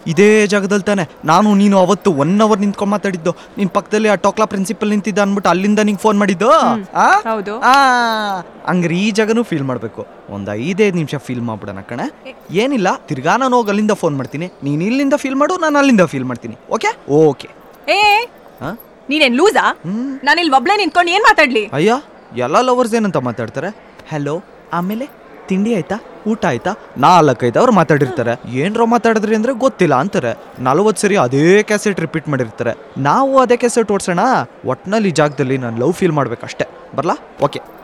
ಇದೇ ಜಾಗದಲ್ಲಿ ತಾನೆ ನಾನು ನೀನು ಅವತ್ತು ಒನ್ ಅವರ್ ನಿಂತ್ಕೊಂಡು ಮಾತಾಡಿದ್ದು ನಿನ್ ಪಕ್ಕದಲ್ಲಿ ಆ ಟೋಕ್ಲಾ ಪ್ರಿನ್ಸಿಪಲ್ ನಿಂತಿದ್ದ ಅನ್ಬಿಟ್ಟು ಅಲ್ಲಿಂದ ನಿಂಗೆ ಫೋನ್ ಮಾಡಿದ್ದು ಆ? ಹೌದು ಆ ಹಂಗ್ರೆ ಈ ಜಾಗನೂ ಫೀಲ್ ಮಾಡಬೇಕು ಒಂದ್ ಐದೈದು ನಿಮಿಷ ಫೀಲ್ ಮಾಡ್ಬಿಡೋಣ ಕಣೆ ಏನಿಲ್ಲ ತಿರ್ಗಾ ನಾನು ಹೋಗಿ ಅಲ್ಲಿಂದ ಫೋನ್ ಮಾಡ್ತೀನಿ ನೀನು ಇಲ್ಲಿಂದ ಫೀಲ್ ಮಾಡು ನಾನು ಅಲ್ಲಿಂದ ಫೀಲ್ ಮಾಡ್ತೀನಿ ಓಕೆ ಓಕೆ ಏ ಹಾ ನೀನೇನ್ ಲೂಸಾ ಹ್ಮ್ ನಾನು ಇಲ್ಲಿ ಒಬ್ಳೆ ನಿಂತ್ಕೊಂಡು ಏನ್ ಮಾತಾಡ್ಲಿ ಅಯ್ಯ ಎಲ್ಲ ಲವರ್ಸ್ ಏನಂತ ಮಾತಾಡ್ತಾರೆ ಹಲೋ ಆಮೇಲೆ ತಿಂಡಿ ಆಯ್ತಾ ಊಟ ಆಯ್ತಾ ನಾಲ್ಕೈದು ಅವ್ರು ಮಾತಾಡಿರ್ತಾರೆ ಏನ್ರೋ ಮಾತಾಡಿದ್ರಿ ಅಂದ್ರೆ ಗೊತ್ತಿಲ್ಲ ಅಂತಾರೆ ನಲವತ್ತು ಸರಿ ಅದೇ ಕ್ಯಾಸೆಟ್ ರಿಪೀಟ್ ಮಾಡಿರ್ತಾರೆ ನಾವು ಅದೇ ಕ್ಯಾಸೆಟ್ ಓಡ್ಸೋಣ ಒಟ್ನಲ್ಲಿ ಈ ಜಾಗದಲ್ಲಿ ನಾನು ಲವ್ ಫೀಲ್ ಮಾಡ್ಬೇಕಷ್ಟೇ ಬರ್ಲಾ ಓಕೆ